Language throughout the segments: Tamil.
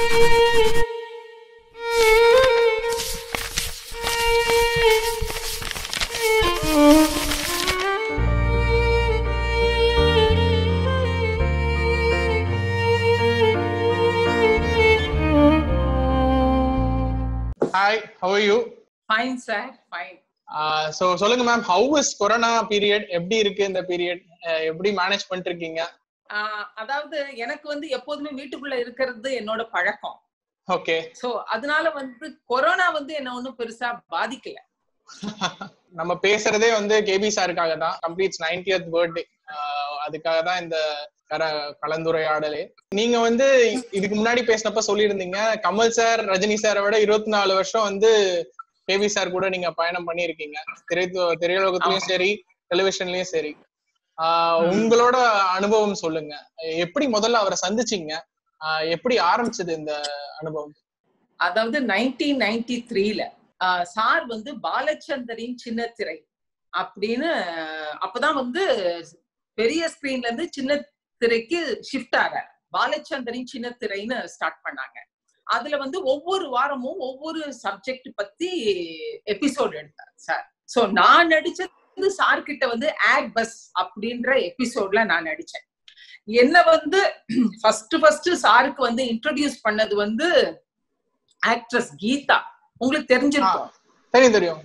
Hi how you fine sir fine so சொல்லுங்க ma'am how is corona period எப்படி இருக்கு இந்த பீரியட் எப்படி மேனேஜ் பண்ணிட்டு இருக்கீங்க அதாவது எனக்கு வந்து எப்போதுமே வீட்டுக்குள்ள இருக்கிறது என்னோட பழக்கம் ஓகே சோ அதனால வந்து கொரோனா வந்து என்ன ஒண்ணும் பெருசா பாதிக்கல நம்ம பேசுறதே வந்து கேபி சாருக்காக தான் கம்ப்ளீட்ஸ் நைன்டியத் பர்த்டே அதுக்காக தான் இந்த கர கலந்துரையாடலே நீங்க வந்து இதுக்கு முன்னாடி பேசினப்ப சொல்லியிருந்தீங்க கமல் சார் ரஜினி சாரை விட இருபத்தி நாலு வருஷம் வந்து கேபி சார் கூட நீங்க பயணம் பண்ணியிருக்கீங்க திரை திரையுலகத்திலயும் சரி டெலிவிஷன்லயும் சரி ஆஹ் உங்களோட அனுபவம் சொல்லுங்க எப்படி முதல்ல அவரை சந்திச்சீங்க ஆஹ் எப்படி ஆரம்பிச்சது இந்த அனுபவம் அதாவது நைன்டீன் நைன்டி த்ரீல சார் வந்து பாலச்சந்தரின் சின்ன திரை அப்படின்னு அப்பதான் வந்து பெரிய ஸ்கிரீன்ல இருந்து சின்ன திரைக்கு ஷிஃப்ட் ஆக பாலச்சந்தரின் சின்ன திரைன்னு ஸ்டார்ட் பண்ணாங்க அதுல வந்து ஒவ்வொரு வாரமும் ஒவ்வொரு சப்ஜெக்ட் பத்தி எபிசோட் எடுத்தார் சார் சோ நான் நடிச்சது சார் கிட்ட வந்து ஆட் பஸ் அப்படின்ற எபிசோட்ல நான் நடிச்சேன் என்ன வந்து ஃபர்ஸ்ட் ஃபர்ஸ்ட் சாருக்கு வந்து இன்ட்ரோடியூஸ் பண்ணது வந்து ஆக்ட்ரஸ் கீதா உங்களுக்கு தெரிஞ்சிருக்கும் தெரியும் தெரியும்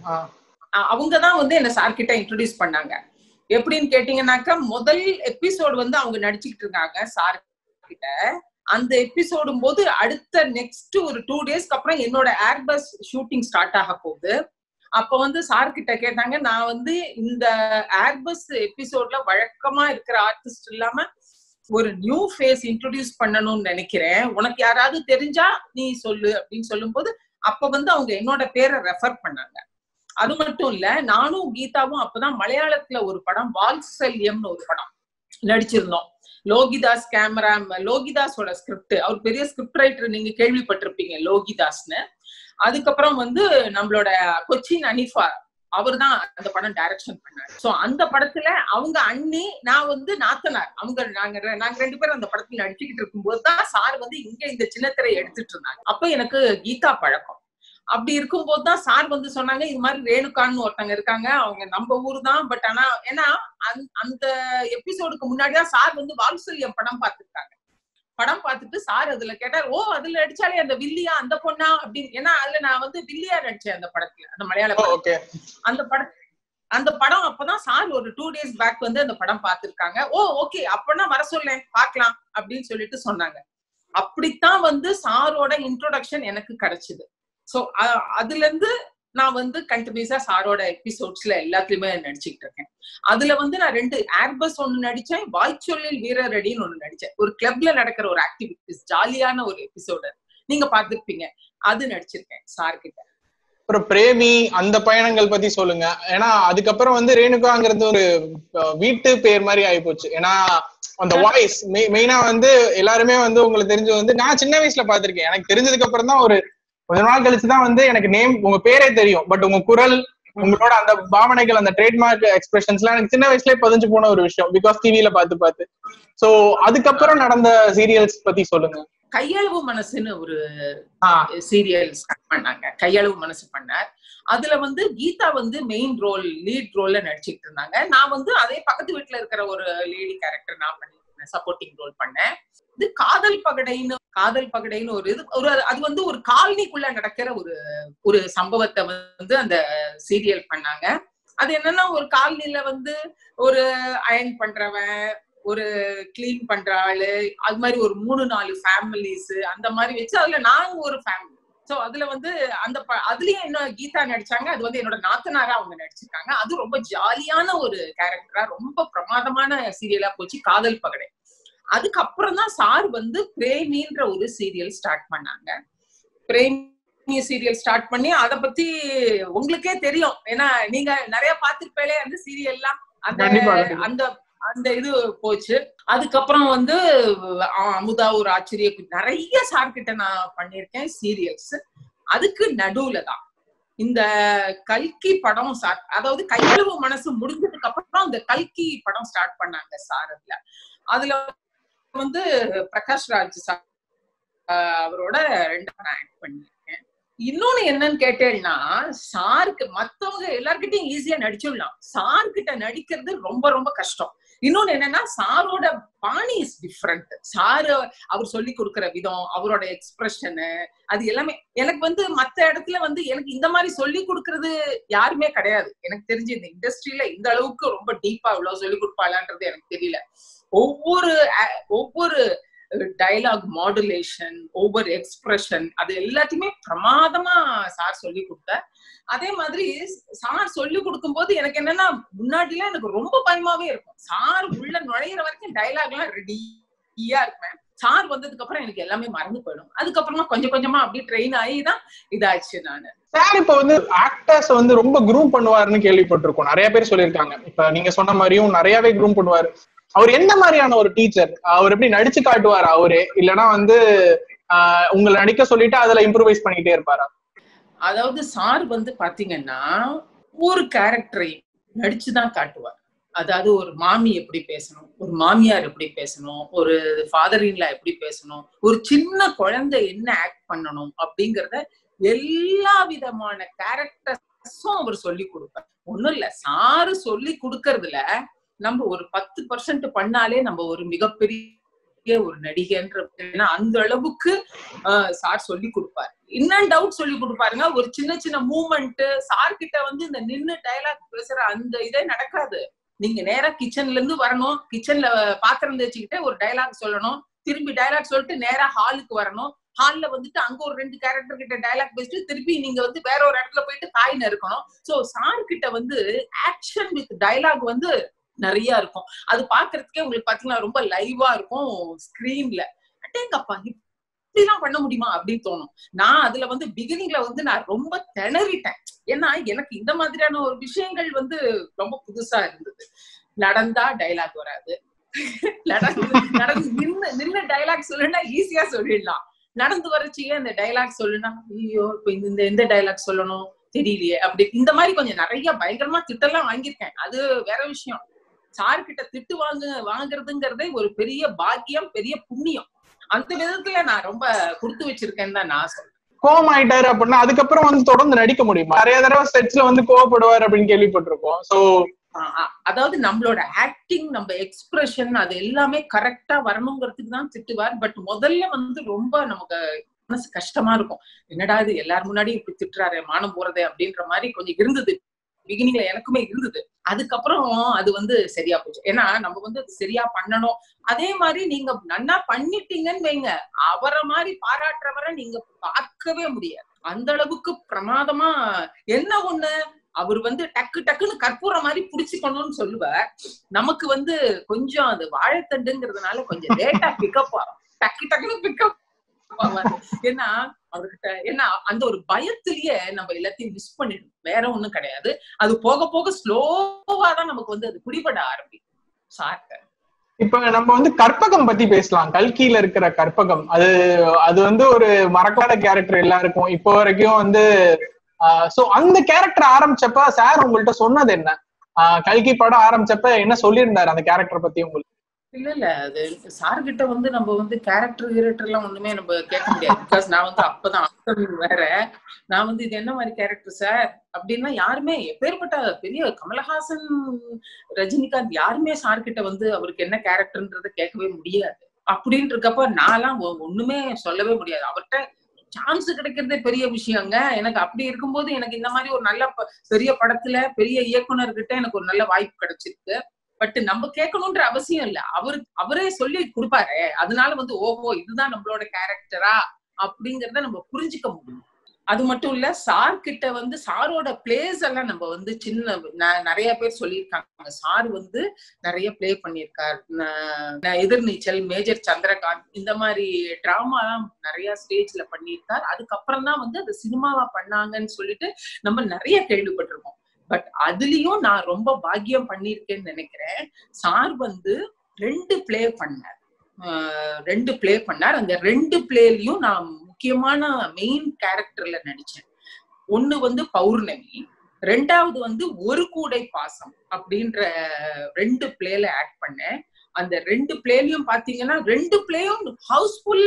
அவங்க தான் வந்து என்ன சார் கிட்ட இன்ட்ரோடியூஸ் பண்ணாங்க எப்படின்னு கேட்டீங்கன்னாக்கா முதல் எபிசோடு வந்து அவங்க நடிச்சுக்கிட்டு இருக்காங்க சார் கிட்ட அந்த எபிசோடும் போது அடுத்த நெக்ஸ்ட் ஒரு டூ டேஸ்க்கு அப்புறம் என்னோட ஏர்பஸ் ஷூட்டிங் ஸ்டார்ட் ஆக போகுது அப்ப வந்து சார் கிட்ட கேட்டாங்க நான் வந்து இந்த ஏர்பஸ் எபிசோட்ல வழக்கமா இருக்கிற ஆர்டிஸ்ட் இல்லாம ஒரு நியூ ஃபேஸ் இன்ட்ரோடியூஸ் பண்ணணும்னு நினைக்கிறேன் உனக்கு யாராவது தெரிஞ்சா நீ சொல்லு அப்படின்னு சொல்லும்போது அப்ப வந்து அவங்க என்னோட பேரை ரெஃபர் பண்ணாங்க அது மட்டும் இல்ல நானும் கீதாவும் அப்பதான் மலையாளத்துல ஒரு படம் வால்சல்யம்னு ஒரு படம் நடிச்சிருந்தோம் லோகிதாஸ் கேமரா லோகிதாஸோட ஸ்கிரிப்ட் அவர் பெரிய ஸ்கிரிப்ட் ரைட்டர் நீங்க கேள்விப்பட்டிருப்பீங்க லோகிதாஸ்னு அதுக்கப்புறம் வந்து நம்மளோட கொச்சின் அனிஃபா அவர் தான் அந்த படம் டைரக்ஷன் பண்ணாரு சோ அந்த படத்துல அவங்க அண்ணி நான் வந்து நாத்தனார் அவங்க நாங்க நாங்க ரெண்டு பேரும் அந்த படத்துல நடிச்சுக்கிட்டு இருக்கும்போது தான் சார் வந்து இங்க இந்த சின்னத்திரை எடுத்துட்டு இருந்தாங்க அப்ப எனக்கு கீதா பழக்கம் அப்படி இருக்கும்போது தான் சார் வந்து சொன்னாங்க இது மாதிரி ரேணுகான்னு ஒருத்தங்க இருக்காங்க அவங்க நம்ம ஊர் தான் பட் ஆனா ஏன்னா அந்த எபிசோடுக்கு முன்னாடிதான் சார் வந்து வால்சல்யம் படம் பார்த்துருக்காங்க படம் பார்த்துட்டு சார் அதுல கேட்டார் ஓ அதுல நடிச்சாலே அந்த வில்லியா அந்த பொண்ணா அப்படின்னு ஏன்னா அதுல நான் வந்து வில்லியா நடிச்சேன் அந்த படத்துல அந்த மலையாள அந்த படம் அந்த படம் அப்பதான் சார் ஒரு டூ டேஸ் பேக் வந்து அந்த படம் பார்த்திருக்காங்க ஓ ஓகே அப்பனா வர சொல்லேன் பாக்கலாம் அப்படின்னு சொல்லிட்டு சொன்னாங்க அப்படித்தான் வந்து சாரோட இன்ட்ரோடக்ஷன் எனக்கு கிடைச்சது சோ அதுல இருந்து நான் வந்து கண்டினியூஸா சாரோட எபிசோட்ஸ்ல எல்லாத்துலயுமே நடிச்சுக்கிட்டு இருக்கேன் அதுல வந்து நான் ரெண்டு ஏர்பஸ் ஒண்ணு நடிச்சேன் வாய்ச்சொல்லில் வீரரடின்னு ஒண்ணு நடிச்சேன் ஒரு கிளப்ல நடக்கிற ஒரு ஆக்டிவிட்டிஸ் ஜாலியான ஒரு எபிசோடு நீங்க பாத்துருப்பீங்க அது நடிச்சிருக்கேன் சார் கிட்ட அப்புறம் பிரேமி அந்த பயணங்கள் பத்தி சொல்லுங்க ஏன்னா அதுக்கப்புறம் வந்து ரேணுகாங்கிறது ஒரு வீட்டு பேர் மாதிரி ஆயிப்போச்சு ஏன்னா அந்த வாய்ஸ் மெயினா வந்து எல்லாருமே வந்து உங்களுக்கு தெரிஞ்சு வந்து நான் சின்ன வயசுல பாத்திருக்கேன் எனக்கு தெரிஞ்சதுக்கு அப்புறம் தான் ஒரு கொஞ்ச நாள் கழிச்சுதான் வந்து எனக்கு நேம் உங்க பேரே தெரியும் பட் உங்க குரல் உங்களோட அந்த பாவனைகள் அந்த ட்ரேட்மார்க் எக்ஸ்பிரஷன்ஸ் எல்லாம் எனக்கு சின்ன வயசுலயே பதிஞ்சு போன ஒரு விஷயம் பிகாஸ் டிவில பார்த்து பார்த்து சோ அதுக்கப்புறம் நடந்த சீரியல்ஸ் பத்தி சொல்லுங்க கையளவு மனசுன்னு ஒரு சீரியல் ஸ்டார்ட் பண்ணாங்க கையளவு மனசு பண்ணார் அதுல வந்து கீதா வந்து மெயின் ரோல் லீட் ரோல்ல நடிச்சுட்டு இருந்தாங்க நான் வந்து அதே பக்கத்து வீட்டுல இருக்கிற ஒரு லேடி கேரக்டர் நான் பண்ணிருந்தேன் சப்போர்ட்டிங் ரோல் பண்ணேன் இது காதல் பகடைன்னு காதல் பகடைன்னு ஒரு இது ஒரு அது வந்து ஒரு காலனிக்குள்ள நடக்கிற ஒரு ஒரு சம்பவத்தை வந்து அந்த சீரியல் பண்ணாங்க அது என்னன்னா ஒரு காலனில வந்து ஒரு அயன் பண்றவன் ஒரு கிளீன் பண்ற ஆளு அது மாதிரி ஒரு மூணு நாலு ஃபேமிலிஸ் அந்த மாதிரி வச்சு அதுல நாங்க ஒரு ஃபேமிலி சோ அதுல வந்து அந்த அதுலயும் என்ன கீதா நடிச்சாங்க அது வந்து என்னோட நாத்தனாரா அவங்க நடிச்சிருக்காங்க அது ரொம்ப ஜாலியான ஒரு கேரக்டரா ரொம்ப பிரமாதமான சீரியலா போச்சு காதல் பகடை அதுக்கப்புறம் தான் சார் வந்து பிரேமின்ற ஒரு சீரியல் ஸ்டார்ட் பண்ணாங்க பிரேமி சீரியல் ஸ்டார்ட் பண்ணி அத பத்தி உங்களுக்கே தெரியும் ஏன்னா நீங்க நிறைய பாத்திருப்பேலே அந்த சீரியல்லாம் அந்த அந்த அந்த இது போச்சு அதுக்கப்புறம் வந்து அமுதா ஒரு ஆச்சரிய நிறைய சார் கிட்ட நான் பண்ணிருக்கேன் சீரியல்ஸ் அதுக்கு நடுவுல தான் இந்த கல்கி படம் ஸ்டார்ட் அதாவது கையளவு மனசு முடிஞ்சதுக்கு அப்புறம் இந்த கல்கி படம் ஸ்டார்ட் பண்ணாங்க சார் அதுல அதுல வந்து பிரகாஷ் ராஜ் சார் ஆஹ் அவரோட ரெண்டாவது நான் ஆக்ட் பண்ணியிருக்கேன் இன்னொன்னு என்னன்னு கேட்டேன்னா சாருக்கு மத்தவங்க எல்லார்கிட்டயும் ஈஸியா நடிச்சிடலாம் சார் கிட்ட நடிக்கிறது ரொம்ப ரொம்ப கஷ்டம் இன்னொன்னு என்னன்னா சாரோட பாணி இஸ் டிஃப்ரெண்ட் சாரு அவர் சொல்லி கொடுக்கிற விதம் அவரோட எக்ஸ்பிரஷனு அது எல்லாமே எனக்கு வந்து மத்த இடத்துல வந்து எனக்கு இந்த மாதிரி சொல்லி கொடுக்கறது யாருமே கிடையாது எனக்கு தெரிஞ்சு இந்த இண்டஸ்ட்ரியில இந்த அளவுக்கு ரொம்ப டீப்பா இவ்வளவு சொல்லி கொடுப்பாளான்றது எனக்கு தெரியல ஒவ்வொரு a- ஒவ்வொரு டைலாக் மாடுலேஷன் ஒவ்வொரு எக்ஸ்பிரஷன் அது எல்லாத்தையுமே பிரமாதமா சார் சொல்லி கொடுத்தார் அதே மாதிரி சார் சொல்லி கொடுக்கும்போது எனக்கு என்னன்னா முன்னாடிலாம் எனக்கு ரொம்ப பயமாவே இருக்கும் சார் உள்ள நுழையிற வரைக்கும் டைலாக் எல்லாம் ரெடியா இருப்பேன் சார் வந்ததுக்கு அப்புறம் எனக்கு எல்லாமே மறந்து போயிடும் அதுக்கப்புறமா கொஞ்சம் கொஞ்சமா அப்படியே ட்ரெயின் ஆகி தான் இதாச்சு நானு சார் இப்ப வந்து ஆக்டர்ஸ் வந்து ரொம்ப க்ரூம் பண்ணுவாருன்னு கேள்விப்பட்டிருக்கோம் நிறைய பேர் சொல்லியிருக்காங்க இப்ப நீங்க சொன்ன மாதிரியும் நிறையவே க்ரூம் பண்ணுவாரு அவர் என்ன மாதிரியான ஒரு டீச்சர் அவர் எப்படி நடிச்சு காட்டுவார் அவரு இல்லனா வந்து ஆஹ் உங்களை நடிக்க சொல்லிட்டு அதுல இம்ப்ரூவைஸ் பண்ணிக்கிட்டே இருப்பாரா அதாவது சார் வந்து பாத்தீங்கன்னா ஒரு கேரக்டரை நடிச்சுதான் காட்டுவார் அதாவது ஒரு மாமி எப்படி பேசணும் ஒரு மாமியார் எப்படி பேசணும் ஒரு ஃபாதர் இன்லா எப்படி பேசணும் ஒரு சின்ன குழந்தை என்ன ஆக்ட் பண்ணணும் அப்படிங்கறத எல்லா விதமான கேரக்டர்ஸும் அவர் சொல்லி கொடுப்பார் ஒண்ணும் இல்ல சாரு சொல்லி கொடுக்கறதுல நம்ம ஒரு பத்து பர்சன்ட் பண்ணாலே நம்ம ஒரு மிகப்பெரிய ஒரு நடிகைன்ற ஏன்னா அந்த அளவுக்கு ஆஹ் சார் சொல்லி கொடுப்பாரு இன்னும் டவுட் சொல்லி கொடுப்பாருங்க ஒரு சின்ன சின்ன மூமெண்ட் சார் கிட்ட வந்து இந்த நின்னு டயலாக் பேசுற அந்த இதே நடக்காது நீங்க நேரா கிச்சன்ல இருந்து வரணும் கிச்சன்ல பாத்திரம் தேய்ச்சிக்கிட்டே ஒரு டயலாக் சொல்லணும் திரும்பி டயலாக் சொல்லிட்டு நேரா ஹாலுக்கு வரணும் ஹால்ல வந்துட்டு அங்க ஒரு ரெண்டு கேரக்டர் கிட்ட டயலாக் பேசிட்டு திருப்பி நீங்க வந்து வேற ஒரு இடத்துல போயிட்டு காய் நறுக்கணும் சோ சார் கிட்ட வந்து ஆக்ஷன் வித் டயலாக் வந்து நிறைய இருக்கும் அது பாக்குறதுக்கே உங்களுக்கு பாத்தீங்கன்னா ரொம்ப லைவா இருக்கும் ஸ்கிரீன்ல அட்டேங்கப்பா இப்படிலாம் பண்ண முடியுமா அப்படின்னு தோணும் நான் அதுல வந்து பிகினிங்ல வந்து நான் ரொம்ப திணறிட்டேன் ஏன்னா எனக்கு இந்த மாதிரியான ஒரு விஷயங்கள் வந்து ரொம்ப புதுசா இருந்தது நடந்தா டைலாக் வராது நடந்து நடந்து நின்னு நின்னு டைலாக் சொல்லுனா ஈஸியா சொல்லிடலாம் நடந்து வரச்சியே அந்த டைலாக் சொல்லுனா ஐயோ இப்ப இந்த இந்த எந்த டைலாக் சொல்லணும் தெரியலையே அப்படி இந்த மாதிரி கொஞ்சம் நிறைய பயங்கரமா திட்டெல்லாம் வாங்கியிருக்கேன் அது வேற விஷயம் சார் கிட்ட திட்டு வாங்க வாங்குறதுங்கிறதே ஒரு பெரிய பாக்கியம் பெரிய புண்ணியம் அந்த விதத்துல நான் ரொம்ப கொடுத்து வச்சிருக்கேன்னு தான் நான் சொல்றேன் கோவம் ஆயிட்டாரு அப்படின்னா அதுக்கப்புறம் வந்து தொடர்ந்து நடிக்க முடியுமா நிறைய தடவை செட்ஸ்ல வந்து கோவப்படுவார் அப்படின்னு கேள்விப்பட்டிருக்கோம் சோ ஆஹ் ஆஹ் அதாவது நம்மளோட ஆக்டிங் நம்ம எக்ஸ்பிரஷன் அது எல்லாமே கரெக்டா வரணுங்கிறதுக்கு தான் திட்டுவார் பட் முதல்ல வந்து ரொம்ப நமக்கு மனசு கஷ்டமா இருக்கும் என்னடா இது எல்லார் முன்னாடியும் இப்படி திட்டுறாரு மானம் போறதே அப்படின்ற மாதிரி கொஞ்சம் இருந்தது பிகினிங்ல எனக்குமே இருந்தது அதுக்கப்புறம் அது வந்து சரியா போச்சு ஏன்னா நம்ம வந்து அது சரியா பண்ணணும் அதே மாதிரி நீங்க நன்னா பண்ணிட்டீங்கன்னு வைங்க அவரை மாதிரி பாராட்டுறவரை நீங்க பார்க்கவே முடியாது அந்த அளவுக்கு பிரமாதமா என்ன ஒண்ணு அவர் வந்து டக்கு டக்குன்னு கற்பூரம் மாதிரி புடிச்சுக்கணும்னு சொல்லுவார் நமக்கு வந்து கொஞ்சம் அது வாழைத்தண்டுங்கிறதுனால கொஞ்சம் லேட்டா பிக்கப் ஆகும் டக்கு டக்குன்னு பிக்கப் ஏன்னா அவர்கிட்ட ஏன்னா அந்த ஒரு பயத்திலேயே நம்ம எல்லாத்தையும் மிஸ் பண்ணிடும் வேற ஒண்ணும் கிடையாது அது போக போக ஸ்லோவா தான் நமக்கு வந்து அது குடிபட ஆரம்பிக்கும் சார்ட்ட இப்ப நம்ம வந்து கற்பகம் பத்தி பேசலாம் கல்கியில இருக்கிற கற்பகம் அது அது வந்து ஒரு மறக்காத கேரக்டர் எல்லாருக்கும் இப்போ வரைக்கும் வந்து சோ அந்த கேரக்டர் ஆரம்பிச்சப்ப சார் உங்கள்ட்ட சொன்னது என்ன ஆஹ் கல்கி படம் ஆரம்பிச்சப்ப என்ன சொல்லியிருந்தாரு அந்த கேரக்டர் பத்தி உங்களுக்கு இல்ல இல்ல அது சார் கிட்ட வந்து நம்ம வந்து கேரக்டர் கேரக்டர் எல்லாம் ஒண்ணுமே நம்ம கேட்க முடியாது பிகாஸ் நான் வந்து அப்பதான் அப்கமிங் வேற நான் வந்து இது என்ன மாதிரி கேரக்டர் சார் அப்படின்னா யாருமே எப்பேற்பட்ட பெரிய கமலஹாசன் ரஜினிகாந்த் யாருமே சார் கிட்ட வந்து அவருக்கு என்ன கேரக்டர்ன்றத கேட்கவே முடியாது அப்படின்னு இருக்கப்ப நான்லாம் ஒண்ணுமே சொல்லவே முடியாது அவர்கிட்ட சான்ஸ் கிடைக்கிறதே பெரிய விஷயங்க எனக்கு அப்படி இருக்கும்போது எனக்கு இந்த மாதிரி ஒரு நல்ல பெரிய படத்துல பெரிய இயக்குனர்கிட்ட எனக்கு ஒரு நல்ல வாய்ப்பு கிடைச்சிருக்கு பட் நம்ம கேட்கணும்ன்ற அவசியம் இல்ல அவரு அவரே சொல்லி கொடுப்பாரு அதனால வந்து ஓஹோ இதுதான் நம்மளோட கேரக்டரா அப்படிங்கறத நம்ம புரிஞ்சுக்க முடியும் அது மட்டும் இல்ல சார் கிட்ட வந்து சாரோட பிளேஸ் எல்லாம் நம்ம வந்து சின்ன நிறைய பேர் சொல்லியிருக்காங்க சார் வந்து நிறைய பிளே பண்ணியிருக்கார் எதிர்நீச்சல் மேஜர் சந்திரகாந்த் இந்த மாதிரி டிராமா எல்லாம் நிறைய ஸ்டேஜ்ல பண்ணியிருக்கார் அதுக்கப்புறம் தான் வந்து அது சினிமாவா பண்ணாங்கன்னு சொல்லிட்டு நம்ம நிறைய கேள்விப்பட்டிருக்கோம் பட் அதுலயும் நான் ரொம்ப பாக்கியம் பண்ணிருக்கேன்னு நினைக்கிறேன் சார் வந்து ரெண்டு பிளே பண்ணார் ரெண்டு பிளே பண்ணார் அந்த ரெண்டு பிளேலயும் நான் முக்கியமான மெயின் கேரக்டர்ல நடிச்சேன் ஒண்ணு வந்து பௌர்ணமி ரெண்டாவது வந்து ஒரு கூடை பாசம் அப்படின்ற ரெண்டு பிளேல ஆக்ட் பண்ணேன் அந்த ரெண்டு பிளேலயும் பாத்தீங்கன்னா ரெண்டு பிளேயும் ஹவுஸ்ஃபுல்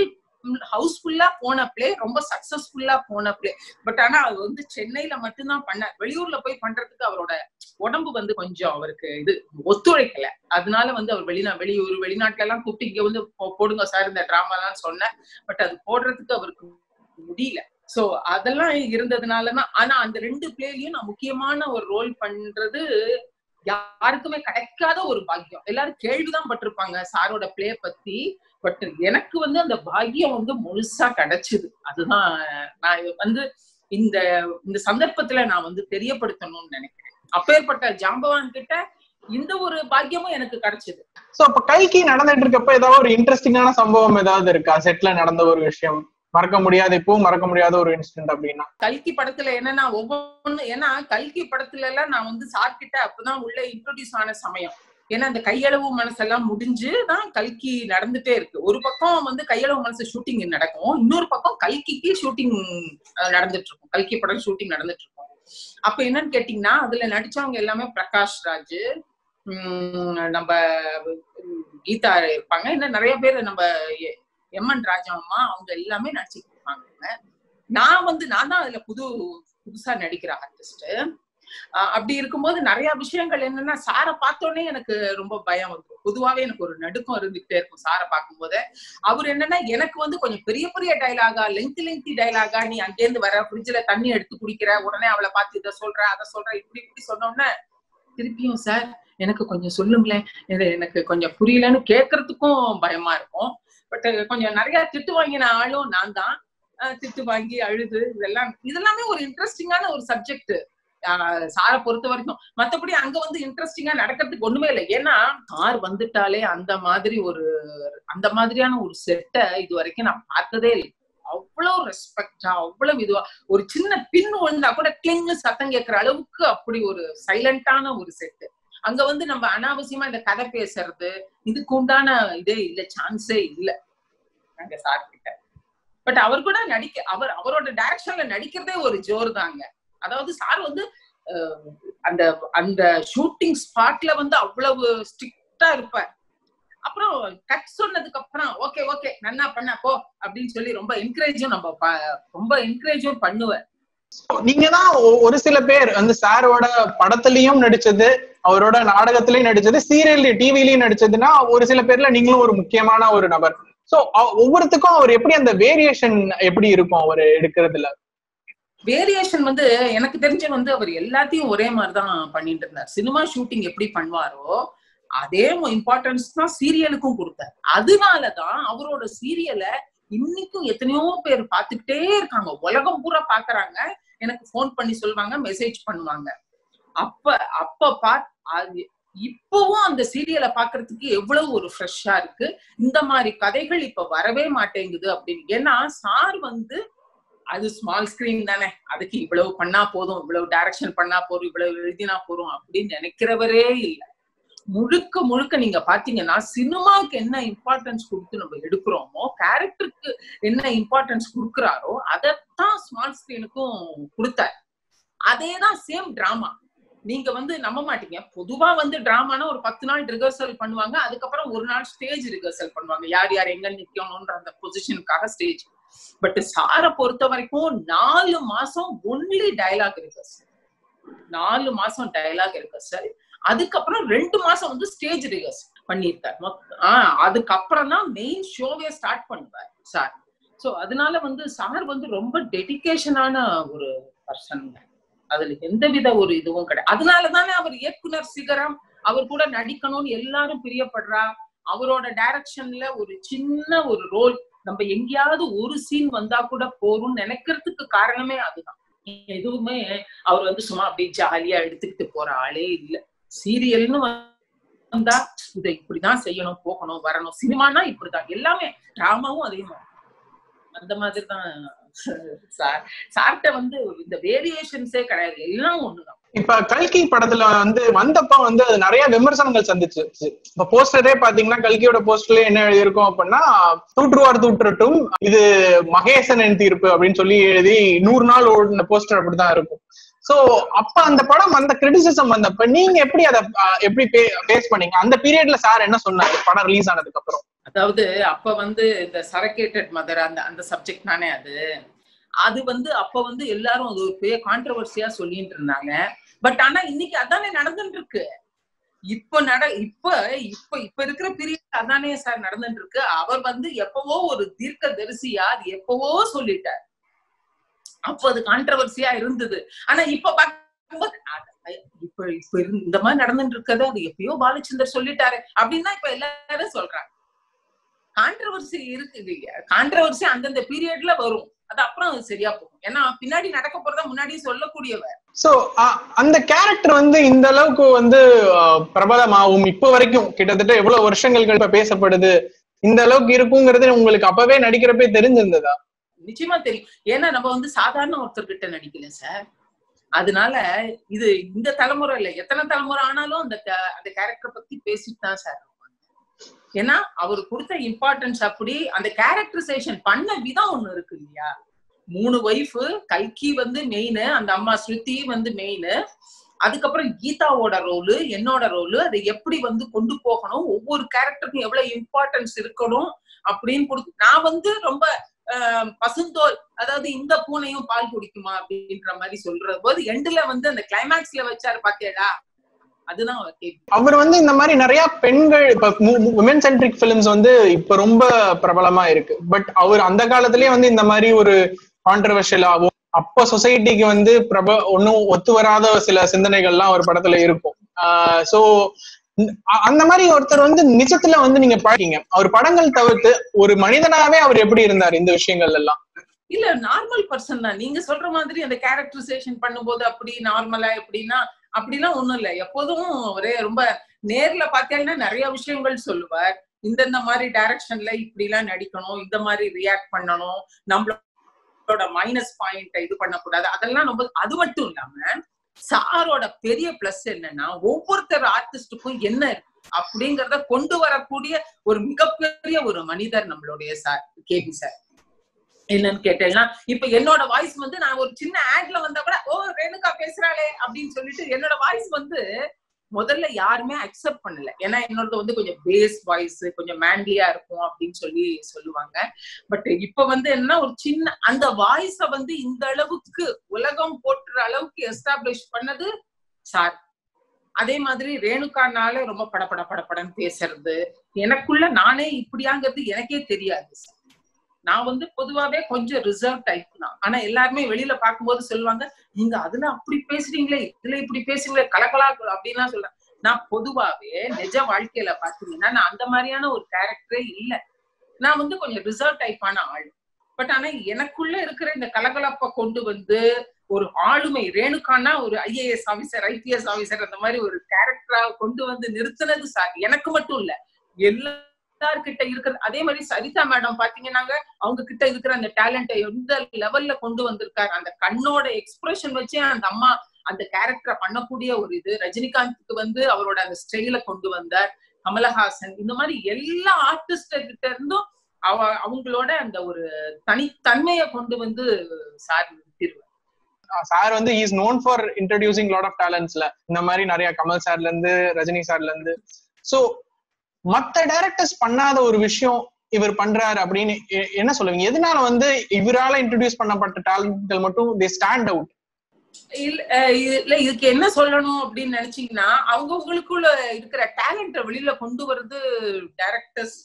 ஹவுஸ்ஃபுல்லா போன பிளே ரொம்ப சக்சஸ்ஃபுல்லா போன பிளே பட் ஆனா அவர் வந்து சென்னையில மட்டும்தான் பண்ணார் வெளியூர்ல போய் பண்றதுக்கு அவரோட உடம்பு வந்து கொஞ்சம் அவருக்கு இது ஒத்துழைக்கல அதனால வந்து அவர் வெளிநா வெளியூர் வெளிநாட்டுல எல்லாம் கூப்பிட்டு இங்க வந்து போ- போடுங்க சார் இந்த டிராமா எல்லாம் சொன்னேன் பட் அது போடுறதுக்கு அவருக்கு முடியல சோ அதெல்லாம் இருந்ததுனாலதான் ஆனா அந்த ரெண்டு பிளேலயும் நான் முக்கியமான ஒரு ரோல் பண்றது யாருக்குமே கிடைக்காத ஒரு பாக்கியம் எல்லாரும் கேள்விதான் பட்டிருப்பாங்க சாரோட பிளே பத்தி பட் எனக்கு வந்து அந்த பாக்கியம் வந்து முழுசா கிடைச்சது அதுதான் நான் இது வந்து இந்த இந்த சந்தர்ப்பத்துல நான் வந்து தெரியப்படுத்தணும்னு நினைக்கிறேன் அப்பேற்பட்ட ஜாம்பவான் கிட்ட இந்த ஒரு பாக்கியமும் எனக்கு கிடைச்சது சோ அப்ப கல்கி நடந்துட்டு இருக்கப்ப ஏதாவது ஒரு இன்ட்ரெஸ்டிங்கான சம்பவம் ஏதாவது இருக்கா செட்ல நடந்த ஒரு விஷயம் மறக்க முடியாத இப்பவும் மறக்க முடியாத ஒரு இன்சிடென்ட் அப்படின்னா கல்கி படத்துல என்னன்னா ஒவ்வொன்னு ஏன்னா கல்கி படத்துல எல்லாம் நான் வந்து சார்கிட்ட அப்பதான் உள்ள இன்ட்ரோடியூஸ் ஆன சமயம் ஏன்னா அந்த கையளவு மனசெல்லாம் முடிஞ்சு தான் கல்கி நடந்துட்டே இருக்கு ஒரு பக்கம் வந்து கையளவு மனசு ஷூட்டிங் நடக்கும் இன்னொரு பக்கம் கல்கிக்கு ஷூட்டிங் நடந்துட்டு இருக்கும் கல்கி படம் ஷூட்டிங் நடந்துட்டு இருக்கும் அப்ப என்னன்னு கேட்டீங்கன்னா அதுல நடிச்சவங்க எல்லாமே பிரகாஷ் ராஜ் உம் நம்ம உம் கீதா இருப்பாங்க இன்னும் நிறைய பேர் நம்ம எ- எம்என் ராஜா அம்மா அவங்க எல்லாமே நடிச்சுட்டு இருப்பாங்க நான் வந்து நான் தான் அதுல புது புதுசா நடிக்கிற ஆர்டிஸ்ட் அப்படி இருக்கும்போது நிறைய விஷயங்கள் என்னன்னா சாரை பார்த்தோன்னே எனக்கு ரொம்ப பயம் வந்துடும் பொதுவாவே எனக்கு ஒரு நடுக்கம் இருந்துகிட்டே இருக்கும் சாரை பார்க்கும்போது அவர் என்னன்னா எனக்கு வந்து கொஞ்சம் பெரிய பெரிய டைலாகா லெங்தி லெங்தி டைலாகா நீ அங்கேருந்து வர ஃப்ரிட்ஜ்ல தண்ணி எடுத்து குடிக்கிற உடனே அவளை பார்த்து இதை சொல்ற அதை சொல்ற இப்படி இப்படி சொன்னோன்னே திருப்பியும் சார் எனக்கு கொஞ்சம் சொல்லுங்களேன் இது எனக்கு கொஞ்சம் புரியலன்னு கேட்கறதுக்கும் பயமா இருக்கும் பட் கொஞ்சம் நிறைய திட்டு வாங்கின ஆளும் நான் தான் அஹ் திட்டு வாங்கி அழுது இதெல்லாம் இதெல்லாமே ஒரு இன்ட்ரெஸ்டிங்கான ஒரு சப்ஜெக்ட் சாரை பொறுத்த வரைக்கும் மத்தபடி அங்க வந்து இன்ட்ரெஸ்டிங்கா நடக்கிறதுக்கு ஒண்ணுமே இல்லை ஏன்னா சார் வந்துட்டாலே அந்த மாதிரி ஒரு அந்த மாதிரியான ஒரு செட்டை இது வரைக்கும் நான் பார்த்ததே இல்லை அவ்வளவு ரெஸ்பெக்டா அவ்வளவு இதுவா ஒரு சின்ன பின் விழுந்தா கூட கிளிங்கு சத்தம் கேட்கிற அளவுக்கு அப்படி ஒரு சைலண்டான ஒரு செட்டு அங்க வந்து நம்ம அனாவசியமா இந்த கதை பேசுறது இதுக்கு உண்டான இதே இல்ல சான்ஸே இல்ல அங்க சார் கிட்ட பட் அவர் கூட நடிக்க அவர் அவரோட டைரக்ஷன்ல நடிக்கிறதே ஒரு ஜோர் தாங்க அதாவது சார் வந்து அஹ், அந்த அந்த ஷூட்டிங் ஸ்பாட்ல வந்து அவ்வளவு ஸ்ட்ரிக்டா இருப்பார் அப்புறம் கட் சொன்னதுக்கு அப்புறம் ஓகே ஓகே நன்னா பண்ண போ அப்படின்னு சொல்லி ரொம்ப என்கரேஜும் நம்ம ப- ரொம்ப என்கரேஜும் பண்ணுவார் நீங்க தான் ஒ- ஒரு சில பேர் வந்து சாரோட படத்துலயும் நடிச்சது அவரோட நாடகத்திலயும் நடிச்சது சீரியல் டிவிலயும் நடிச்சதுன்னா ஒரு சில பேர்ல நீங்களும் ஒரு முக்கியமான ஒரு நபர் சோ ஒவ்வொருத்துக்கும் அவர் எப்படி அந்த வேரியேஷன் எப்படி இருக்கும் அவர் எடுக்கிறதுல வேரியேஷன் வந்து எனக்கு தெரிஞ்ச வந்து அவர் எல்லாத்தையும் ஒரே மாதிரிதான் பண்ணிட்டு இருந்தார் சினிமா ஷூட்டிங் எப்படி பண்ணுவாரோ அதே இம்பார்ட்டன்ஸ் தான் சீரியலுக்கும் கொடுத்தார் அதனாலதான் அவரோட சீரியலை இன்னைக்கும் எத்தனையோ பேர் பார்த்துக்கிட்டே இருக்காங்க உலகம் பூரா பாக்குறாங்க எனக்கு ஃபோன் பண்ணி சொல்லுவாங்க மெசேஜ் பண்ணுவாங்க அப்ப அப்ப பா அது இப்பவும் அந்த சீரியலை பாக்குறதுக்கு எவ்வளவு ஒரு ஃப்ரெஷ்ஷா இருக்கு இந்த மாதிரி கதைகள் இப்ப வரவே மாட்டேங்குது அப்படின்னு ஏன்னா சார் வந்து அது ஸ்மால் ஸ்கிரீன் தானே அதுக்கு இவ்வளவு பண்ணா போதும் இவ்வளவு டைரக்ஷன் பண்ணா போதும் இவ்வளவு எழுதினா போதும் அப்படின்னு நினைக்கிறவரே இல்லை முழுக்க முழுக்க நீங்க பாத்தீங்கன்னா சினிமாவுக்கு என்ன இம்பார்ட்டன்ஸ் கொடுத்து நம்ம எடுக்கிறோமோ கேரக்டருக்கு என்ன இம்பார்ட்டன்ஸ் கொடுக்குறாரோ அதைத்தான் ஸ்மால் ஸ்கிரீனுக்கும் கொடுத்தார் அதேதான் சேம் டிராமா நீங்க வந்து நம்ப மாட்டீங்க பொதுவா வந்து டிராமானா ஒரு பத்து நாள் ரிஹர்சல் பண்ணுவாங்க அதுக்கப்புறம் ஒரு நாள் ஸ்டேஜ் ரிஹர்சல் பண்ணுவாங்க யார் யார் எங்க நிக்கணும்ன்ற அந்த பொசிஷனுக்காக ஸ்டேஜ் பட் சாரை பொறுத்த வரைக்கும் நாலு மாசம் ஒன்லி டயலாக் ரிஹர்சல் நாலு மாசம் டயலாக் ரிஹர்சல் அதுக்கப்புறம் ரெண்டு மாசம் வந்து ஸ்டேஜ் ரிஹர்சல் பண்ணியிருக்காரு மொத்த- ஆஹ் அதுக்கப்புறம் தான் மெயின் ஷோவே ஸ்டார்ட் பண்ணுவார் சார் சோ அதனால வந்து சார் வந்து ரொம்ப டெடிகேஷனான ஒரு பர்சன் அதுல எந்தவித ஒரு இதுவும் கிடையாது அதனால தானே அவர் இயக்குனர் சிகரம் அவர் கூட நடிக்கணும்னு எல்லாரும் பிரியப்படுறா அவரோட டைரக்ஷன்ல ஒரு சின்ன ஒரு ரோல் நம்ம எங்கேயாவது ஒரு சீன் வந்தா கூட போறோம்னு நினைக்கிறதுக்கு காரணமே அதுதான் எதுவுமே அவர் வந்து சும்மா அப்படியே ஜாலியா எடுத்துக்கிட்டு போற ஆளே இல்ல சீரியல்னு வந்தா இதை இப்படிதான் செய்யணும் போகணும் வரணும் சினிமானா இப்படிதான் எல்லாமே டிராமாவும் அதே மாதிரி அந்த மாதிரி தான் சார் சார்ட்ட வந்து இந்த வேரியேஷன்ஸே கிடையாது எல்லாம் ஒண்ணுதான் இப்ப கல்கி படத்துல வந்து வந்தப்ப வந்து அது நிறைய விமர்சனங்கள் சந்திச்சு இப்ப போஸ்டரே பாத்தீங்கன்னா கல்கியோட போஸ்டர்ல என்ன எழுதியிருக்கும் அப்படின்னா தூற்றுவார் தூற்றட்டும் இது மகேசனின் தீர்ப்பு அப்படின்னு சொல்லி எழுதி நூறு நாள் ஓடின போஸ்டர் அப்படிதான் இருக்கும் சோ அப்ப அந்த படம் அந்த கிரிட்டிசிசம் வந்தப்ப நீங்க எப்படி அதை அஹ், எப்படி பேஸ் பண்ணீங்க அந்த பீரியட்ல சார் என்ன சொன்னாரு படம் ரிலீஸ் ஆனதுக்கு அப்புறம் அதாவது அப்ப வந்து இந்த சரக்கேட்டட் மதர் அந்த அந்த சப்ஜெக்ட் தானே அது அது வந்து அப்ப வந்து எல்லாரும் அது ஒரு பெரிய கான்ட்ரவர்சியா சொல்லிட்டு இருந்தாங்க பட் ஆனா இன்னைக்கு அதானே நடந்துட்டு இருக்கு இப்ப நட இப்ப இப்ப இப்ப இருக்கிற பீரியட் அதானே சார் நடந்துட்டு இருக்கு அவர் வந்து எப்பவோ ஒரு தீர்க்க தரிசியா அது எப்பவோ சொல்லிட்டார் அப்ப அது கான்ட்ரவர்சியா இருந்தது ஆனா இப்ப பார்க்கும்போது அது- இப்ப இப்ப இருந்து- இந்த மாதிரி நடந்துட்டு இருக்கிறது அது எப்பயோ பாலச்சந்தர் சொல்லிட்டாரு அப்படின்னா இப்ப எல்லாரும் சொல்றாங்க கான்ட்ரவர்சி இருக்கு இல்லையா கான்ட்ரவர்சி அந்தந்த பீரியட்ல வரும் அது அப்புறம் அது சரியா போகும் ஏன்னா பின்னாடி நடக்க போறத முன்னாடியே சொல்லக்கூடியவர் சோ அந்த கேரக்டர் வந்து இந்த அளவுக்கு வந்து அஹ், பிரபலமாகும் இப்ப வரைக்கும் கிட்டத்தட்ட எவ்வளவு வருஷங்கள் கழிப்ப பேசப்படுது இந்த அளவுக்கு இருக்குங்கிறது உங்களுக்கு அப்பவே நடிக்கிறப்பே தெரிஞ்சிருந்ததா நிச்சயமா தெரியும் ஏன்னா நம்ம வந்து சாதாரண ஒருத்தர்கிட்ட நடிக்கல சார் அதனால இது இந்த தலைமுறை இல்ல எத்தனை தலைமுறை ஆனாலும் அந்த ca- அந்த கேரக்டர் பத்தி பேசிட்டு தான் சார் இருப்பாங்க. ஏன்னா அவர் கொடுத்த இம்பார்ட்டன்ஸ் அப்படி அந்த கேரக்டரைசேஷன் பண்ண விதம் ஒண்ணு இருக்கு இல்லையா மூணு ஒய்ஃப் கல்கி வந்து மெயின் அந்த அம்மா ஸ்ருதி வந்து மெயின் அதுக்கப்புறம் கீதாவோட ரோலு என்னோட ரோலு அதை எப்படி வந்து கொண்டு போகணும் ஒவ்வொரு கேரக்டருக்கும் எவ்வளவு இம்பார்ட்டன்ஸ் இருக்கணும் அப்படின்னு கொடுத்து நான் வந்து ரொம்ப ஆஹ், பசுந்தோல் அதாவது இந்த பூனையும் பால் குடிக்குமா அப்படின்ற மாதிரி சொல்ற போது எண்டுல வந்து அந்த கிளைமேக்ஸ்ல வச்சாரு பாத்தியாடா அதுதான் அவர் கேள்வி அவர் வந்து இந்த மாதிரி நிறைய பெண்கள் இப்ப உமன் சென்ட்ரிக் பிலிம்ஸ் வந்து இப்ப ரொம்ப பிரபலமா இருக்கு பட் அவர் அந்த காலத்திலேயே வந்து இந்த மாதிரி ஒரு கான்ட்ரவர்ஷியலாகவும் அப்ப சொசைட்டிக்கு வந்து பிரப ஒன்னும் ஒத்து வராத சில சிந்தனைகள்லாம் ஒரு படத்துல இருக்கும் சோ அந்த மாதிரி ஒருத்தர் வந்து நிஜத்துல வந்து நீங்க பாக்கீங்க அவர் படங்கள் தவிர்த்து ஒரு மனிதனாவே அவர் எப்படி இருந்தார் இந்த விஷயங்கள் எல்லாம் இல்ல நார்மல் பர்சன் தான் நீங்க சொல்ற மாதிரி அந்த கேரக்டரைசேஷன் பண்ணும்போது அப்படி நார்மலா எப்படின்னா அப்படிலாம் ஒண்ணும் இல்ல எப்போதும் ஒரே ரொம்ப நேர்ல பார்த்தீங்கன்னா நிறைய விஷயங்கள் சொல்லுவார் இந்தந்த மாதிரி டைரக்ஷன்ல இப்படி எல்லாம் நடிக்கணும் இந்த மாதிரி ரியாக்ட் பண்ணணும் நம்மளோட மைனஸ் பாயிண்ட் இது பண்ணக்கூடாது அதெல்லாம் ரொம்ப அது மட்டும் இல்லாம சாரோட பெரிய பிளஸ் என்னன்னா ஒவ்வொருத்தர் ஆர்டிஸ்டுக்கும் என்ன இருக்கு அப்படிங்கறத கொண்டு வரக்கூடிய ஒரு மிகப்பெரிய ஒரு மனிதர் நம்மளுடைய சார் கேபி சார் என்னன்னு கேட்டேன்னா இப்ப என்னோட வாய்ஸ் வந்து நான் ஒரு சின்ன ஆட்ல வந்தா கூட ஓ ரேணுகா பேசுறாளே அப்படின்னு சொல்லிட்டு என்னோட வாய்ஸ் வந்து முதல்ல யாருமே அக்செப்ட் பண்ணல ஏன்னா என்னோடது வந்து கொஞ்சம் பேஸ் வாய்ஸ் கொஞ்சம் மேண்ட்லியா இருக்கும் அப்படின்னு சொல்லி சொல்லுவாங்க பட் இப்ப வந்து என்ன ஒரு சின்ன அந்த வாய்ஸ வந்து இந்த அளவுக்கு உலகம் போற்றுற அளவுக்கு எஸ்டாப்ளிஷ் பண்ணது சார் அதே மாதிரி ரேணுகானால ரொம்ப படபட படபடன்னு பேசுறது எனக்குள்ள நானே இப்படியாங்கிறது எனக்கே தெரியாது சார் நான் வந்து பொதுவாவே கொஞ்சம் ரிசர்வ் டைப் தான் ஆனா எல்லாருமே வெளியில பார்க்கும்போது சொல்லுவாங்க நீங்க அதுல அப்படி பேசுறீங்களே இதுல இப்படி பேசுறீங்களே கலக்கலா அப்படின்லாம் சொல்றேன் நான் பொதுவாவே நிஜ வாழ்க்கையில பாத்தீங்கன்னா நான் அந்த மாதிரியான ஒரு கேரக்டரே இல்ல நான் வந்து கொஞ்சம் ரிசர்வ் டைப்பான ஆள் பட் ஆனா எனக்குள்ள இருக்கிற இந்த கலகலப்பை கொண்டு வந்து ஒரு ஆளுமை ரேணுகானா ஒரு ஐஏஎஸ் ஆபீசர் ஐபிஎஸ் ஆபீசர் அந்த மாதிரி ஒரு கேரக்டரா கொண்டு வந்து நிறுத்தினது சார் எனக்கு மட்டும் இல்ல எல்லா எல்லார்கிட்ட இருக்கிறது அதே மாதிரி சரிதா மேடம் பாத்தீங்கன்னாங்க அவங்க கிட்ட இருக்கிற அந்த டேலண்ட்டை எந்த லெவல்ல கொண்டு வந்திருக்காரு அந்த கண்ணோட எக்ஸ்பிரஷன் வச்சே அந்த அம்மா அந்த கேரக்டரை பண்ணக்கூடிய ஒரு இது ரஜினிகாந்துக்கு வந்து அவரோட அந்த ஸ்டைல கொண்டு வந்தார் கமலஹாசன் இந்த மாதிரி எல்லா ஆர்டிஸ்ட கிட்ட இருந்தும் அவ அவங்களோட அந்த ஒரு தனித்தன்மையை கொண்டு வந்து சார் நிறுத்திடுவார் சார் வந்து is known for introducing lot of டேலண்ட்ஸ்ல இந்த மாதிரி நிறைய கமல் சார்ல இருந்து ரஜினி சார்ல இருந்து சோ மத்த டைரக்டர்ஸ் பண்ணாத ஒரு விஷயம் இவர் பண்றாரு அப்படின்னு எ- என்ன சொல்லுவீங்க எதனால வந்து இவரால இன்ட்ரடியூஸ் பண்ணப்பட்ட டேலண்ட்கள் மட்டும் தே ஸ்டாண்ட் அவுட் இல்ல அஹ் இது- இல்ல இதுக்கு என்ன சொல்லணும் அப்படின்னு நினைச்சீங்கன்னா அவங்கவுங்களுக்குள்ள இருக்கிற டேலண்ட வெளியில கொண்டு வர்றது டைரக்டர்ஸ்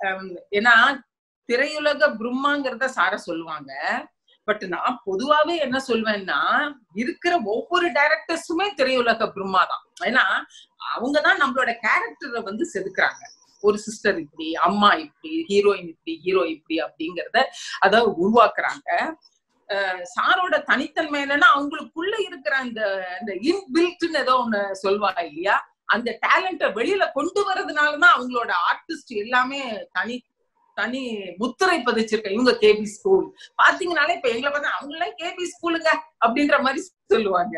ஏன்னா திரையுலக பிரம்மாங்கிறத சார சொல்லுவாங்க பட் நான் பொதுவாவே என்ன சொல்வேன்னா இருக்கிற ஒவ்வொரு டைரக்டர்ஸுமே திரையுலக பிரம்மா தான் ஏன்னா அவங்கதான் நம்மளோட கேரக்டரை வந்து செதுக்குறாங்க ஒரு சிஸ்டர் இப்படி அம்மா இப்படி ஹீரோயின் இப்படி ஹீரோ இப்படி அப்படிங்கறத அத உருவாக்குறாங்க அஹ் சாரோட தனித்தன்மை என்னன்னா அவங்களுக்குள்ள இருக்கிற அந்த அந்த இன்பில்ட்னு ஏதோ ஒண்ணு சொல்வா இல்லையா அந்த டேலண்ட வெளியில கொண்டு வர்றதுனாலதான் அவங்களோட ஆர்டிஸ்ட் எல்லாமே தனி தனி முத்திரை பதிச்சிருக்க இவங்க கேபி ஸ்கூல் பாத்தீங்கன்னாலே இப்ப எங்களை பார்த்தா அவங்களே கேபி ஸ்கூலுங்க அப்படின்ற மாதிரி சொல்லுவாங்க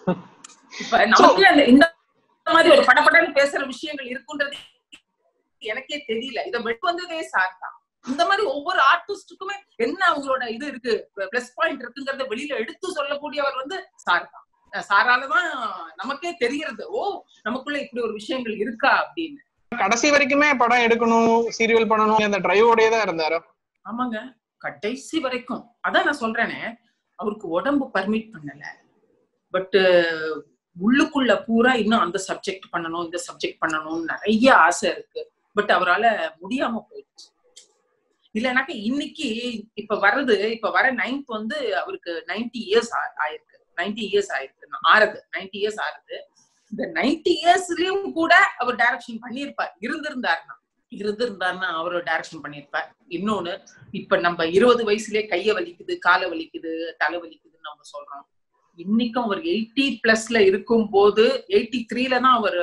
இப்ப நமக்கு அந்த இந்த மாதிரி ஒரு படப்படன்னு பேசுற விஷயங்கள் இருக்குன்றது எனக்கே தெரியல இதை வெட்டு வந்ததே சார் தான் இந்த மாதிரி ஒவ்வொரு ஆர்டிஸ்டுக்குமே என்ன அவங்களோட இது இருக்கு பிளஸ் பாயிண்ட் இருக்குங்கிறத வெளியில எடுத்து சொல்லக்கூடியவர் வந்து சார் தான் அஹ் சாராலதான் நமக்கே தெரியறது ஓ நமக்குள்ள இப்படி ஒரு விஷயங்கள் இருக்கா அப்படின்னு கடைசி வரைக்குமே படம் எடுக்கணும் சீரியல் பண்ணணும் அந்த டிரைவோடயே தான் இருந்தாரு ஆமாங்க கடைசி வரைக்கும் அதான் நான் சொல்றேனே அவருக்கு உடம்பு பர்மிட் பண்ணல பட் உள்ளுக்குள்ள பூரா இன்னும் அந்த சப்ஜெக்ட் பண்ணணும் இந்த சப்ஜெக்ட் பண்ணணும்னு நிறைய ஆசை இருக்கு பட் அவரால முடியாம போயிடுச்சு இல்லைனாக்க இன்னைக்கு இப்ப வர்றது இப்ப வர நைன்த் வந்து அவருக்கு நைன்டி இயர்ஸ் ஆயிருக்கு நைன்டி இயர்ஸ் ஆயிருக்கு ஆறுது நைன்டி இயர்ஸ் ஆறுது இந்த நைன்டி இயர்ஸ்லயும் கூட அவர் டைரக்ஷன் பண்ணியிருப்பார் இருந்திருந்தாருன்னா இருந்திருந்தாருன்னா அவரு டைரக்ஷன் பண்ணியிருப்பார் இன்னொன்னு இப்ப நம்ம இருபது வயசுலயே கைய வலிக்குது காலை வலிக்குது தலை வலிக்குதுன்னு நம்ம சொல்றோம் இன்னைக்கும் அவர் எயிட்டி பிளஸ்ல இருக்கும் போது எயிட்டி த்ரீல தான் அவர்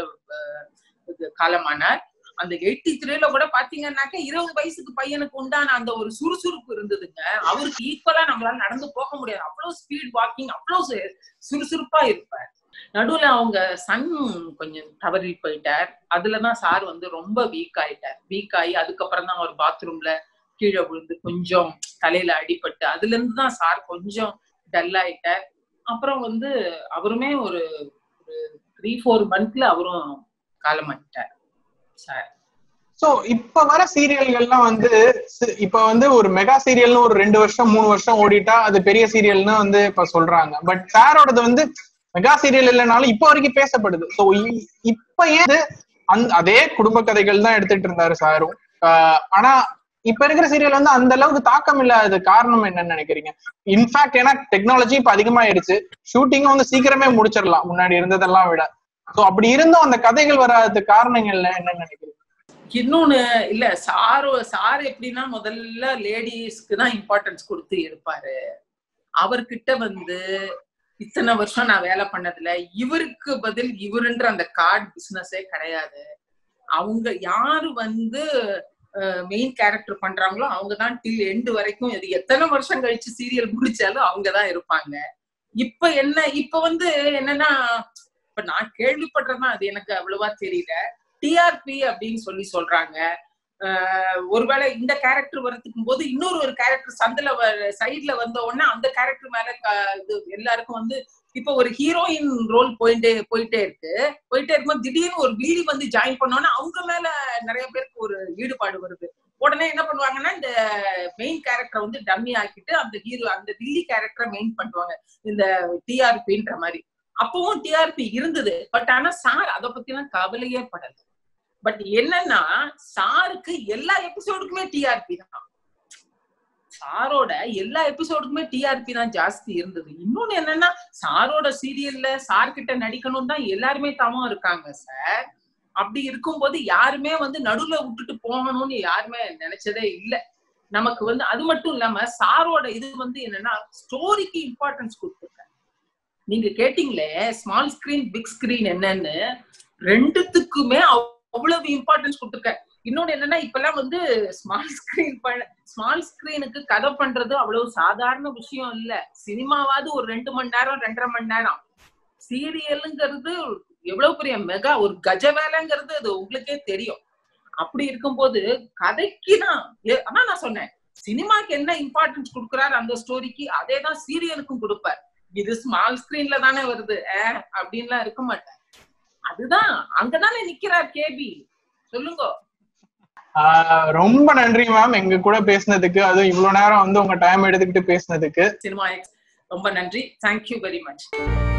காலமானார் அந்த எயிட்டி த்ரீல கூட பாத்தீங்கன்னாக்க இருபது வயசுக்கு பையனுக்கு உண்டான அந்த ஒரு சுறுசுறுப்பு இருந்ததுங்க அவருக்கு ஈக்குவலா நம்மளால நடந்து போக முடியாது அவ்வளவு ஸ்பீட் வாக்கிங் அவ்வளவு சுறுசுறுப்பா இருப்பார் நடுவுல அவங்க சன் கொஞ்சம் தவறி போயிட்டார் அதுலதான் சார் வந்து ரொம்ப வீக் ஆயிட்டார் வீக் ஆகி அதுக்கப்புறம் தான் அவர் பாத்ரூம்ல கீழே விழுந்து கொஞ்சம் தலையில அடிபட்டு அதுல இருந்து தான் சார் கொஞ்சம் டல் ஆயிட்டார் அப்புறம் வந்து அவருமே ஒரு ஒரு த்ரீ ஃபோர் மந்த்ல அவரும் காலமாயிட்டார் சார் சோ இப்ப வர சீரியல்கள்லாம் வந்து இப்ப வந்து ஒரு மெகா சீரியல்னு ஒரு ரெண்டு வருஷம் மூணு வருஷம் ஓடிட்டா அது பெரிய சீரியல்னு வந்து இப்ப சொல்றாங்க பட் சாரோடது வந்து மெகா சீரியல் இல்லைனாலும் இப்ப வரைக்கும் பேசப்படுது சோ இப்ப ஏன் அந்த அதே குடும்ப கதைகள் தான் எடுத்துட்டு இருந்தாரு சாரும் ஆனா இப்ப இருக்கிற சீரியல் வந்து அந்த அளவுக்கு தாக்கம் இல்லாத காரணம் என்னன்னு நினைக்கிறீங்க இன்ஃபேக்ட் ஏன்னா டெக்னாலஜி இப்ப அதிகமாயிருச்சு ஷூட்டிங்கும் வந்து சீக்கிரமே முடிச்சிடலாம் முன்னாடி இருந்ததெல்லாம் விட சோ அப்படி இருந்தும் அந்த கதைகள் வராததுக்கு காரணங்கள் என்னன்னு நினைக்கிறீங்க இன்னொன்னு இல்ல சாரு சார் எப்படின்னா முதல்ல லேடிஸ்க்கு தான் இம்பார்ட்டன்ஸ் கொடுத்து இருப்பாரு அவர்கிட்ட வந்து இத்தனை வருஷம் நான் வேலை பண்ணதுல இவருக்கு பதில் இவருன்ற அந்த கார்டு பிசினஸே கிடையாது அவங்க யாரு வந்து மெயின் கேரக்டர் பண்றாங்களோ அவங்க தான் டில் எண்டு வரைக்கும் இது எத்தனை வருஷம் கழிச்சு சீரியல் முடிச்சாலும் அவங்க தான் இருப்பாங்க இப்ப என்ன இப்ப வந்து என்னன்னா இப்ப நான் கேள்விப்படுறேன்னா அது எனக்கு அவ்வளவா தெரியல டிஆர்பி அப்படின்னு சொல்லி சொல்றாங்க ஒருவேளை இந்த கேரக்டர் வரதுக்கும் போது இன்னொரு ஒரு கேரக்டர் சந்தில சைட்ல வந்த உடனே அந்த கேரக்டர் மேல இது எல்லாருக்கும் வந்து இப்ப ஒரு ஹீரோயின் ரோல் போயிட்டே போயிட்டே இருக்கு போயிட்டே இருக்கும்போது திடீர்னு ஒரு வில்லி வந்து ஜாயின் பண்ணோன்னா அவங்க மேல நிறைய பேருக்கு ஒரு ஈடுபாடு வருது உடனே என்ன பண்ணுவாங்கன்னா இந்த மெயின் கேரக்டரை வந்து டம்மி ஆக்கிட்டு அந்த ஹீரோ அந்த வில்லி கேரக்டரை மெயின் பண்ணுவாங்க இந்த டிஆர்பின்ற மாதிரி அப்பவும் டிஆர்பி இருந்தது பட் ஆனா சார் அதை பத்திலாம் கவலையே படல பட் என்னன்னா சாருக்கு எல்லா எபிசோடுக்குமே டிஆர்பி தான் சாரோட எல்லா எபிசோடுக்குமே டிஆர்பி தான் ஜாஸ்தி இருந்தது இன்னொன்னு என்னன்னா சாரோட சீரியல்ல சார் கிட்ட நடிக்கணும் தான் எல்லாருமே தவம் இருக்காங்க சார் அப்படி இருக்கும்போது யாருமே வந்து நடுவுல விட்டுட்டு போகணும்னு யாருமே நினைச்சதே இல்லை நமக்கு வந்து அது மட்டும் இல்லாம சாரோட இது வந்து என்னன்னா ஸ்டோரிக்கு இம்பார்ட்டன்ஸ் கொடுத்துருக்காங்க நீங்க கேட்டீங்களே ஸ்மால் ஸ்கிரீன் பிக் ஸ்கிரீன் என்னன்னு ரெண்டுத்துக்குமே அவ்வளவு இம்பார்ட்டன்ஸ் கொடுத்துருக்க இன்னொன்னு என்னன்னா இப்பெல்லாம் வந்து ஸ்மால் ஸ்கிரீன் பண்ண ஸ்மால் ஸ்கிரீனுக்கு கதை பண்றது அவ்வளவு சாதாரண விஷயம் இல்ல சினிமாவாவது ஒரு ரெண்டு மணி நேரம் ரெண்டரை மணி நேரம் சீரியலுங்கிறது எவ்வளவு பெரிய மெகா ஒரு கஜ வேலைங்கிறது அது உங்களுக்கே தெரியும் அப்படி இருக்கும்போது கதைக்கு தான் அதான் நான் சொன்னேன் சினிமாக்கு என்ன இம்பார்ட்டன்ஸ் கொடுக்குறாரு அந்த ஸ்டோரிக்கு அதே தான் சீரியலுக்கும் கொடுப்பார் இது ஸ்மால் ஸ்கிரீன்ல தானே வருது அப்படின்லாம் இருக்க மாட்டேன் அதுதான் அங்கதானே நிக்கிறார் கேபி சொல்லுங்க ரொம்ப நன்றி மேம் எங்க கூட பேசினதுக்கு அதுவும் இவ்வளவு நேரம் வந்து உங்க டைம் எடுத்துக்கிட்டு பேசினதுக்கு சினிமா ரொம்ப நன்றி தேங்க்யூ வெரி மச்